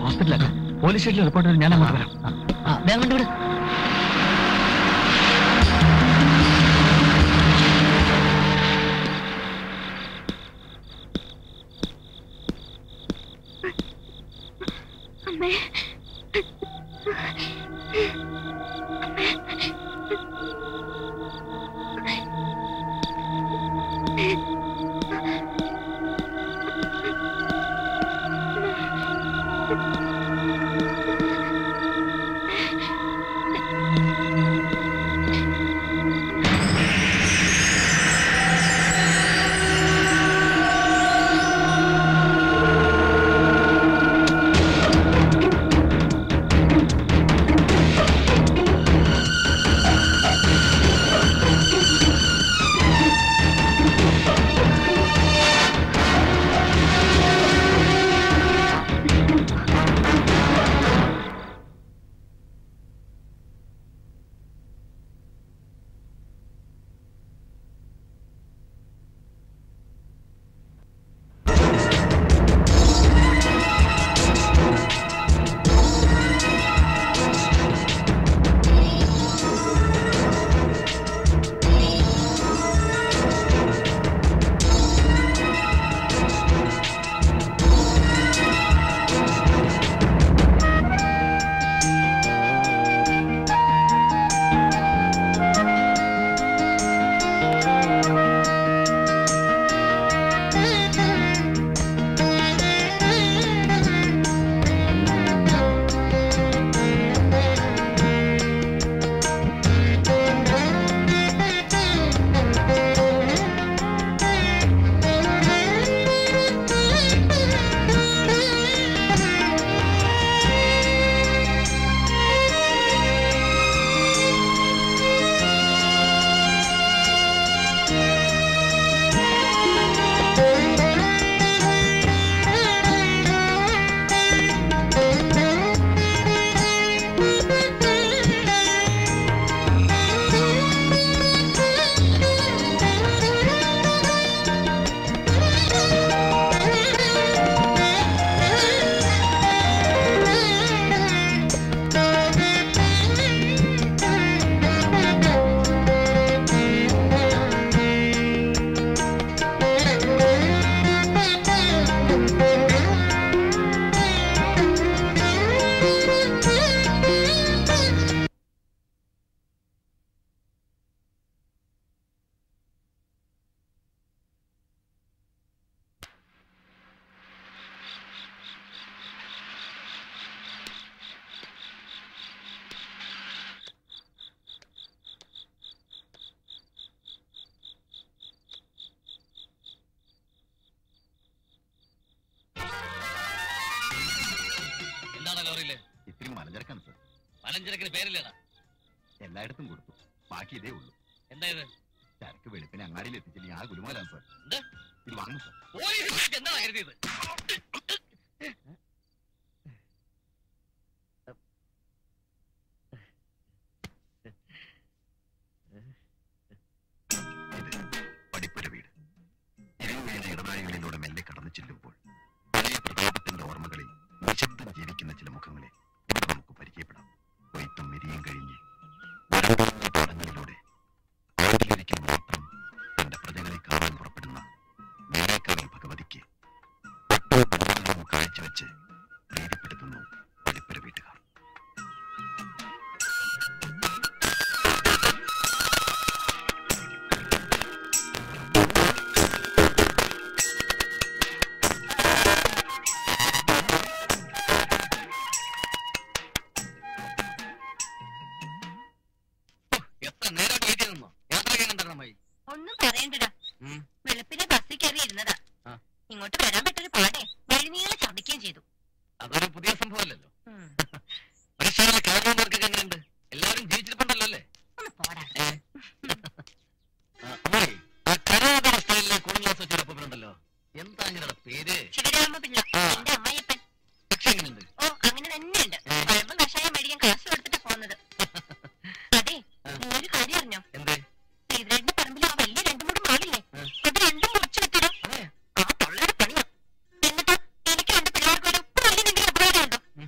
ഹോസ്പിറ്റലൊക്കെ പോലീസ് സ്റ്റേഷനിൽ റിപ്പോർട്ട് ചെയ്ത് ഞാൻ അങ്ങോട്ട് വരാം ആ, വേഗം കൊണ്ട് വിട് അമ്മേ എന്താണ് ലോറിയില് ഇത്തിരി മലഞ്ചരക്കാണ് സാർ പലഞ്ചരക്കിന് പേരില്ലേടാ എല്ലായിടത്തും കൊടുത്തു ബാക്കി ഇതേ ഉള്ളൂ എന്താ ഇത് ചരക്ക് വെളുപ്പിന് അങ്ങാടിയിൽ എത്തിച്ചില്ലെങ്കിൽ ആ ഗുരുമാലാണ് സാർ എന്ത്? ഇത് വാങ്ങും സാർ പോലീസ് എന്താണ് കരുതിയത് ഇത് പടിപ്പുര വീട് ഇരുവീണ ഇടനാഴികളിലൂടെ മെല്ലെ കടന്നു ചെല്ലുമ്പോൾ പഴയ പ്രതാപത്തിന്റെ ഓർമ്മകളിൽ നിശബ്ദം ജീവിക്കുന്ന ചില മുഖങ്ങളെ ഇവിടെ നമുക്ക് പരിചയപ്പെടാം കൊയ്ത്തും മെരിയും കഴിഞ്ഞ് വരണ്ടുന്ന പാടങ്ങളിലൂടെ ആണ്ടിലിരിക്കുമ്പോൾ മാത്രം തന്റെ പ്രജകളെ കാണാൻ പുറപ്പെടുന്ന മേലേക്കാവിൽ ഭഗവതിക്ക് ഒട്ടോ ബഹുമാനവും കാഴ്ചവെച്ച് പ്രീതിപ്പെടുത്തുന്നു പടിപ്പുര വീട്ടുകാർ എത്ര നേരം വീട്ടിൽ നിന്നോ യാത്രയ്ക്ക് കണ്ടമായി ഒന്നും പറയണ്ടടാ ഉം. വെളുപ്പിനെ ബസ്സിൽ കയറി ഇരുന്നതാ ആ. ഇങ്ങോട്ട് വരാൻ പറ്റൊരു പാടെ വഴിനീളെ ഛർദിക്കുകയും ചെയ്തു അതൊരു പുതിയ സംഭവമല്ലല്ലോ ഉം. പരിശീലന കാരണവർക്ക് എങ്ങനെയുണ്ട് എല്ലാവരും ജീവിച്ചിട്ടുണ്ടല്ലോ അല്ലേ ഒന്ന് പോടാ ഏ? ആ, അമ്മായി, ആ കരുവാത സ്റ്റൈലിലെ കൂളിംഗ് ഗ്ലാസ് വെച്ചൊരപ്പുണ്ടല്ലോ എന്താ നിങ്ങളുടെ പേര് ശിവരാമ പിള്ള ആ. എന്റെ അമ്മായിയപ്പൻ പക്ഷെ എങ്ങനെയുണ്ട് ഓ അങ്ങനെ തന്നെയുണ്ട് ഏ. പഴമ്പ് കഷായം മേടിക്കാൻ കാശ് കൊടുത്തിട്ട് പോന്നത് അതെ ആ. നീ ഒരു കാര്യം അറിഞ്ഞോ എന്തേ ശ്രീധരന്റെ പറമ്പിൽ ആ വലിയ രണ്ടു മൂന്ന് മാളില്ലേ ആ. അത് രണ്ടും മുറിച്ചു വിട്ടിരും അതെ ആ തൊള്ളയുടെ പണിയാ എന്നിട്ട് എനിക്ക് എന്റെ പിള്ളേർക്ക് ഒരു ഉപ്പ് വലിയ നിന്റെ അഭിപ്രായമുണ്ടോ ഉം.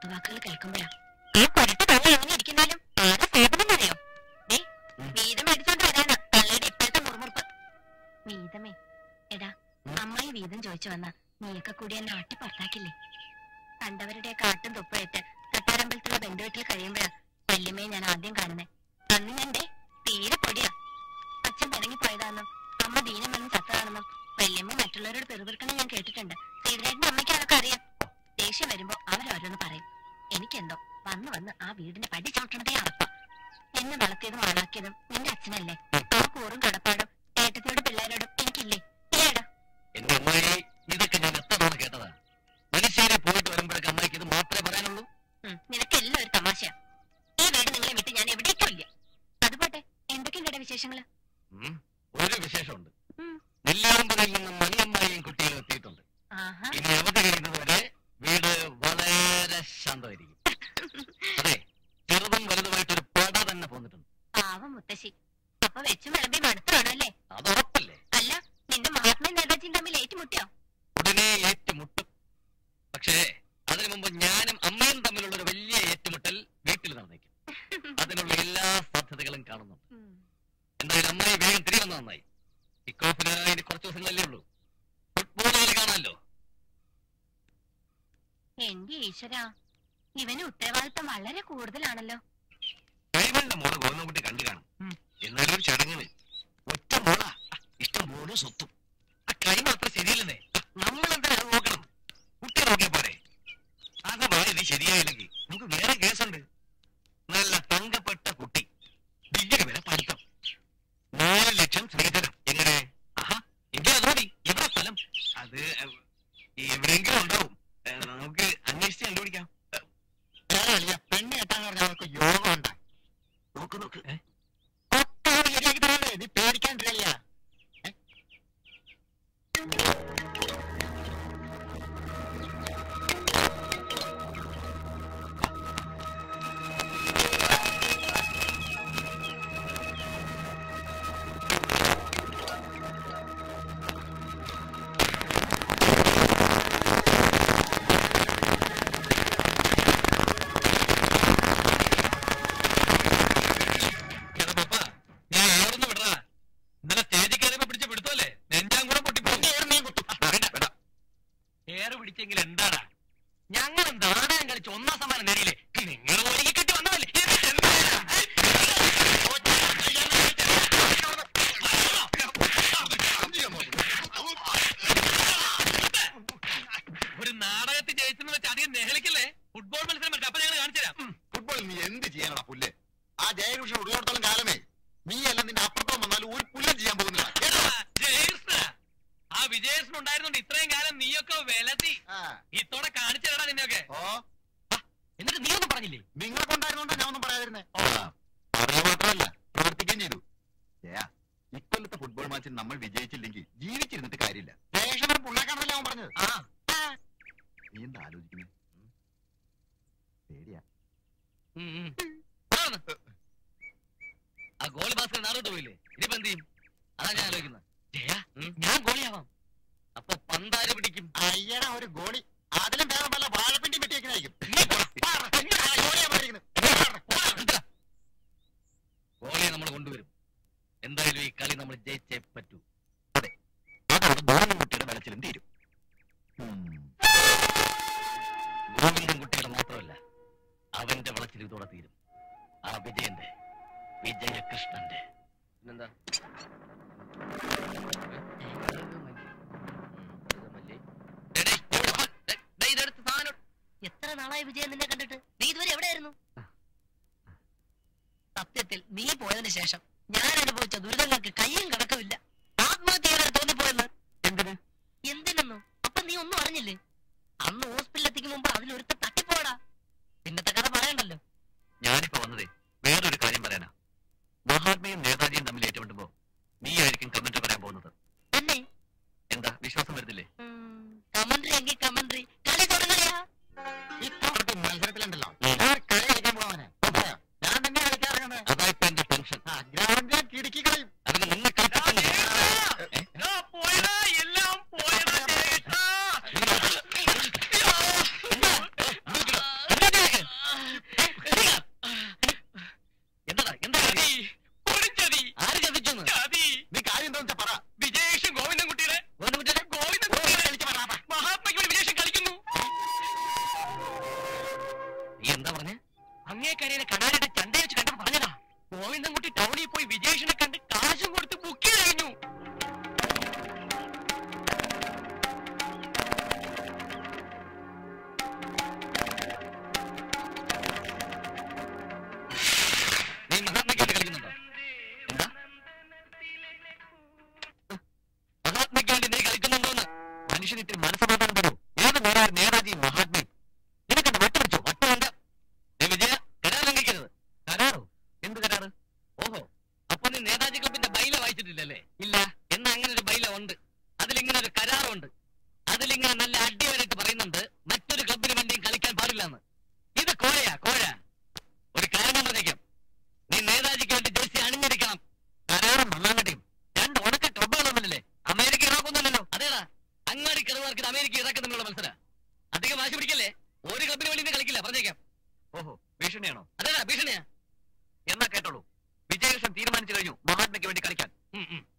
കുത്തുവാക്കുകൾ കേൾക്കുമ്പോഴാ ഈ കൊരട്ട് തള്ള എങ്ങനെ ഇരിക്കുന്നാലും ആരെ സേവനമറിയോ ദേ വീതം മേടിച്ചോണ്ട് വരാനാ തള്ളയുടെ ഇപ്പോഴത്തെ മുറുമുറുപ്പ് വീതമേ എടാ അമ്മായി വീതം ചോദിച്ചു വന്ന നീയൊക്കെ കൂടി എന്നെ ആട്ടി പുറത്താക്കില്ലേ കണ്ടവരുടെ കാട്ടും തുപ്പഴേറ്റ് തട്ടാരമ്പലത്തിലുള്ള ബന്ധുവീട്ടിൽ കഴിയുമ്പോഴാ വല്യമ്മയെ ഞാൻ ആദ്യം കാണുന്നേ അന്ന് ഞാൻ ദേ തീരെ പൊടിയാ അച്ഛൻ പിണങ്ങി പോയതാണെന്നും അമ്മ ദീനം വന്ന് ചത്തതാണെന്നും വല്യമ്മ മറ്റുള്ളവരോട് പെറുപിറുക്കണം ഞാൻ കേട്ടിട്ടുണ്ട് ശ്രീധരേട്ടന്റെ അമ്മയ്ക്ക് അതൊക്കെ അറിയാം ദേഷ്യം വരുമ്പോ അവരോരോന്ന് പറയും എനിക്കെന്തോ വന്ന് വന്ന് ആ വീടിന്റെ പടി ചവിട്ടണതേ അറപ്പ എന്നെ വളർത്തിയതും ആളാക്കിയതും നിന്റെ അച്ഛനല്ലേ ആ കൂറും കടപ്പാടും ഏട്ടത്തിയോടും പിള്ളേരോടും എനിക്കില്ലേ ഇല്ലേടാ എന്റെ അമ്മായി ഇതൊക്കെ ഞാൻ എത്ര തവണ കേട്ടതാ മനുഷ്യരെ പോയിട്ട് വരുമ്പോഴേക്ക് അമ്മായിക്ക് ഇത് മാത്രമേ പറയാനുള്ളൂ ഉം, നിനക്കെല്ലാം ഒരു തമാശയാ ഈ വീട് നിങ്ങളെ വിട്ട് ഞാൻ എവിടേക്കും ഇല്ല അതുപോട്ടെ എന്തൊക്കെയുണ്ട് വിശേഷങ്ങള് ഉം. ഒരു വിശേഷമുണ്ട് ഉം. നെല്ലാമ്പതിൽ നിന്ന് മണിയമ്മായിയും കുട്ടികളും എത്തിയിട്ടുണ്ട് ആഹാ ഇനി അവധി കഴിയുന്നത് വരെ വീട് വളരെ ശാന്തമായിരിക്കും അതെ ചെറുതും വലുതുമായിട്ടൊരു പട തന്നെ പോന്നിട്ടുണ്ട് പാവം മുത്തശ്ശി അപ്പൊ വെച്ചും വിളമ്പി മടുത്താണല്ലേ അത് ഉറപ്പല്ലേ അല്ല നിന്റെ മഹാത്മയും നേതാജിയും തമ്മിൽ ഏറ്റുമുട്ടിയോ ഉടനെ ഏറ്റുമുട്ടും പക്ഷേ അതിനു മുമ്പ് ഞാനും അമ്മയും തമ്മിലുള്ള ഒരു വലിയ ഏറ്റുമുട്ടൽ വീട്ടിൽ നടന്നേക്കും അതിനുള്ള എല്ലാ സാധ്യതകളും കാണുന്നുണ്ട് എന്തായാലും അമ്മായി വേഗം തിരികെ വന്ന നന്നായി കിക്ക് ഓഫിന് ഇനി കുറച്ച് ദിവസങ്ങളല്ലേ ഉള്ളൂ ഫുട്ബോൾ കളി കാണാമല്ലോ എന്റെ ഈശ്വര ഇവന് ഉത്തരവാദിത്തം വളരെ കൂടുതലാണല്ലോ കഴിവലിന്റെ മോള് ഗോവിന്ദൻകുട്ടി കണ്ടു കാണും എന്നാലും ഒരു ചടങ്ങിന് ഒറ്റ മോളാ ഇഷ്ടം പോലെ സ്വത്തും ആ കഴിവ് അത്ര ശരിയല്ലെന്നേ നമ്മൾ എന്താ അത് നോക്കണം കുട്ടി നോക്കിയാ പോരെ അഥവാ ഇത് ശരിയായില്ലെങ്കിൽ നമുക്ക് വേറെ കേസുണ്ട് നല്ല തങ്കപ്പെട്ട കുട്ടി ഡിഗ്രി വരെ പഠിത്തം നാല് ലക്ഷം സ്ത്രീധനം എങ്ങനെ ആഹാ എങ്കിൽ അത് മതി എവിടെ സ്ഥലം അത് എവ്- എവിടെയെങ്കിലും ഉണ്ടാവും ഏ, നമുക്ക് അന്വേഷിച്ച് കണ്ടുപിടിക്കാം പെണ്ണ് കെട്ടാന്ന് പറഞ്ഞാൽ അവർക്ക് യോഗം ഉണ്ടാ നോക്ക് നോക്ക് ശരിയാക്കി തരാല്ലേ നീ പേടിക്കാണ്ടില്ല എടാ പപ്പ, ഞാൻ ഏറൊന്ന് വിടറാ. ഇന്നലെ സ്റ്റേജിൽ കയറിയപ്പോ പിടിച്ച പിടുത്തമല്ലേ? നെഞ്ചാങ്കുളം പൊട്ടിപ്പോയി. ഏറ് പിടിച്ചെങ്കിൽ എന്താടാ ഞങ്ങൾ നാടകം കളിച്ച് ഒന്നാം സമ്മാനം നേടിയില്ലേ നിങ്ങൾ ഒരുങ്ങി കെട്ടി വന്നതല്ലേ എന്നിട്ട് എന്താടാ? ഒരു നാടകത്തിൽ ജയിച്ചെന്ന് വെച്ച് അധികം നെഹളിക്കല്ലേ ഫുട്ബോൾ മത്സരം വെക്കാം അപ്പൊ ഞങ്ങൾ കാണിച്ചു തരാം ഫുട്ബോളിൽ നീ എന്ത് ചെയ്യാനടാ പുല്ല് ആ ജയകൃഷ്ണൻ ഉള്ളിടത്തോളം കാലമേ നീ അല്ല നിന്റെ അപ്പുറത്തം വന്നാലും ഒരു പുല്ലും ചെയ്യാൻ പോകുന്നില്ല കേട്ടോ? ജയേഷ്ണ ആ വിജയേഷ്ണൻ ഉണ്ടായിരുന്നുണ്ട് ഇത്രയും കാലം നീയൊക്കെ വെലത്തി ആ, ഇത്തോടെ കാണിച്ചു തരടാ നിന്നെയൊക്കെ ഓ എന്നിട്ട് നീ ഒന്നും പറഞ്ഞില്ലേ നിങ്ങളെ കൊണ്ടായിരുന്നോണ്ടാ ഞാൻ ഒന്നും പറയാതിരുന്നേ പറയാ മാത്രമല്ല പ്രവർത്തിക്കുകയും ചെയ്തു ജയാ ഇക്കൊല്ലത്തെ ഫുട്ബോൾ മാച്ചിൽ നമ്മൾ വിജയിച്ചില്ലെങ്കിൽ ജീവിച്ചിരുന്നിട്ട് കാര്യമില്ല ജയകൃഷ്ണൻ പുള്ളാക്കാണല്ലോ അവൻ പറഞ്ഞത് ആ നീ എന്താ ആലോചിക്കുന്നത് പേടിയാ ഉം, ഉം. ആ വന്ന്. ആ ഗോൾ ബാസ്കറ്റ് നാടോട്ട് പോയില്ലേ ഇനിയിപ്പോ എന്ത് ചെയ്യും അതാ ഞാൻ ആലോചിക്കുന്നത് ജയ ഞാൻ ഗോളിയാവാം അപ്പൊ പന്താര് പിടിക്കും അയ്യടാ ഒരു ഗോളി അതിലും വേറെ വല്ല വാഴപ്പിണ്ടി വെട്ടിയേക്കണായിരിക്കും ഗോളിയെ നമ്മൾ കൊണ്ടുവരും എന്തായാലും ഈ കളി നമ്മൾ ജയിച്ചേ പറ്റൂ അതോടെ ഗോവിന്ദൻകുട്ടിയുടെ വെളച്ചിലും തീരും ഗോവിന്ദൻകുട്ടിയുടെ മാത്രമല്ല അവന്റെ വളച്ചിൽ ഇതോടെ തീരും ആ വിജയന്റെ വിജയകൃഷ്ണന്റെ പിന്നെന്താ എത്ര നാളായി വിജയൻ നിന്നെ കണ്ടിട്ട് നീ ഇതുവരെ എവിടെയായിരുന്നു സത്യത്തിൽ നീ പോയതിനു ശേഷം ഞാൻ അനുഭവിച്ച ദുരിതങ്ങൾക്ക് കയ്യും കണക്കുമില്ല ആത്മഹത്യ ചെയ്യാൻ തോന്നിപ്പോയെന്ന് എന്തിന് എന്തിനെന്നു അപ്പൊ നീ ഒന്നും അറിഞ്ഞില്ലേ അന്ന് ഹോസ്പിറ്റലിൽ എത്തിക്കും മുമ്പ് അതിലൊരുത്ത തട്ടിപ്പോടാ പിന്നത്തെ കഥ പറയണ്ടല്ലോ ഞാനിപ്പോ വന്നതേ വേറൊരു കാര്യം പറയാനാ മഹാത്മയും നേതാജിയും തമ്മിൽ ഏറ്റുമുട്ടുമ്പോ നീ ആയിരിക്കും കമന്റ് പറയാൻ പോകുന്നത് തന്നെ എന്താ വിശ്വാസം വരുന്നില്ലേ കമന്ററി എങ്കിൽ കമന്ററി കളി തുടങ്ങുകയാ ഇത്തവണത്തെ മത്സരത്തിലുണ്ടല്ലോ കളി കളിക്കാൻ പോവാനെ ഞാൻ തന്നെ കളിക്കാറുണ്ട് അതാ ഇപ്പൊ എന്റെ ടെൻഷൻ ഗ്രൗണ്ടിൽ കിടുക്കി കളയും അതിന് നിന്നെ കളിപ്പിക്കുന്നില്ല. ഏ? എല്ലാം പോയടാ ജയേഷ്ണ. എന്താ? ടൗണിൽ പോയി വിജേഷിനെ കണ്ട് കാശും കൊടുത്ത് ബുക്ക് ചെയ്ത് കഴിഞ്ഞു നീ മഹാത്മയ്ക്കായിട്ട് കളിക്കുന്നുണ്ടോ എന്താ മഹാത്മയ്ക്ക് വേണ്ടി നീ കളിക്കുന്നുണ്ടോന്ന് മനുഷ്യന് ഇത്തിരി മനസ്സമാധാനം തരൂ ഏത് നേരാ നേതാജി മഹാത്മയും നിനക്കെന്ത് വട്ടുവെച്ചോ വട്ടമുണ്ട് നീ വിജയ കരാർ ലംഘിക്കരുത് കരാറോ എന്ത് കരാറ് ഓഹോ അപ്പൊ നീ നേതാജി ക്ലബിന്റെ ബൈല വായിച്ചിട്ടില്ലല്ലേ ഇല്ല എന്നാ അങ്ങനെ ഒരു ബൈല ഉണ്ട് അതിലിങ്ങനെ ഒരു കരാറുണ്ട് അതിലിങ്ങനെ നല്ല അടിവരായിട്ട് പറയുന്നുണ്ട് മറ്റൊരു ക്ലബിന് വേണ്ടിയും കളിക്കാൻ പാടില്ലെന്ന് ഇത് കോഴയാ കോഴ ഒരു കാര്യം ഞാൻ പറഞ്ഞേക്കാം നീ നേതാജിക്ക് വേണ്ടി ജേഴ്സി അണിഞ്ഞിരിക്കണം കരാറും മണ്ണാങ്കട്ടിയും രണ്ട് ഉണക്ക ക്ലബ്ബുകളൊന്നുമില്ലേ അമേരിക്ക ഇറാക്കൊന്നുമല്ലല്ലോ അതേടാ അങ്ങാടി കിടവാർക്ക് അമേരിക്ക ഇറാഖ് തമ്മിലുള്ള മത്സരം അധികം വാശി പിടിക്കല്ലേ ഒരു ക്ലബിന് വേണ്ടി നീ കളിക്കില്ല പറഞ്ഞേക്കാം ഓഹോ ഭീഷണിയാണോ അതേടാ ഭീഷണിയാ എന്നാ കേട്ടോളൂ വിജയകൃഷ്ണൻ തീരുമാനിച്ചു കഴിഞ്ഞു മഹാത്മയ്ക്ക് വേണ്ടി കളിക്കാൻ ഉം, ഉം.